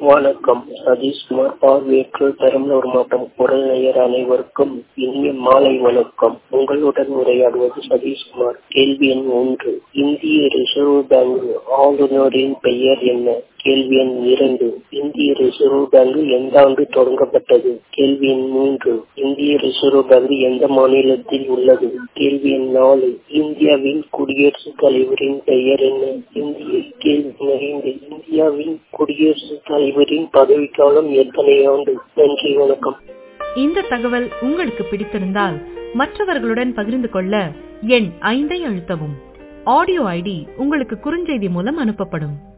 வணக்கம் சதீஷ்குமார் பார்வையற்ற பெரம்பலூர் மாவட்டம் குரல் நேயர் அனைவருக்கும் இனிய மாலை வணக்கம் உங்களுடன் உரையாடுவது சதீஷ்குமார் கேள்வி எண் ஒன்று இந்திய ரிசர்வ் பேங்க் ஆளுநரின் பெயர் என்ன கேள்வி எண் இரண்டு இந்திய ரிசர்வ் பேங்க் எந்த ஆண்டு தொடங்கப்பட்டது கேள்வி எண் மூன்று இந்திய ரிசர்வ் பேங்க் எந்த மாநிலத்தில் உள்ளது கேள்வி எண் நாலு இந்தியாவின் குடியரசுத் தலைவரின் பெயர் என்ன இந்திய கேள்வி ஐந்து இந்தியாவின் குடியரசுத் தலைவரின் பதவிக்காலம் எத்தனை ஆண்டு நன்றி வணக்கம் இந்த தகவல் உங்களுக்கு பிடித்திருந்தால் மற்றவர்களுடன் பகிர்ந்து கொள்ள எண் ஐந்தை அழுத்தவும் ஆடியோ ஐடி உங்களுக்கு குறுஞ்செய்தி மூலம் அனுப்பப்படும்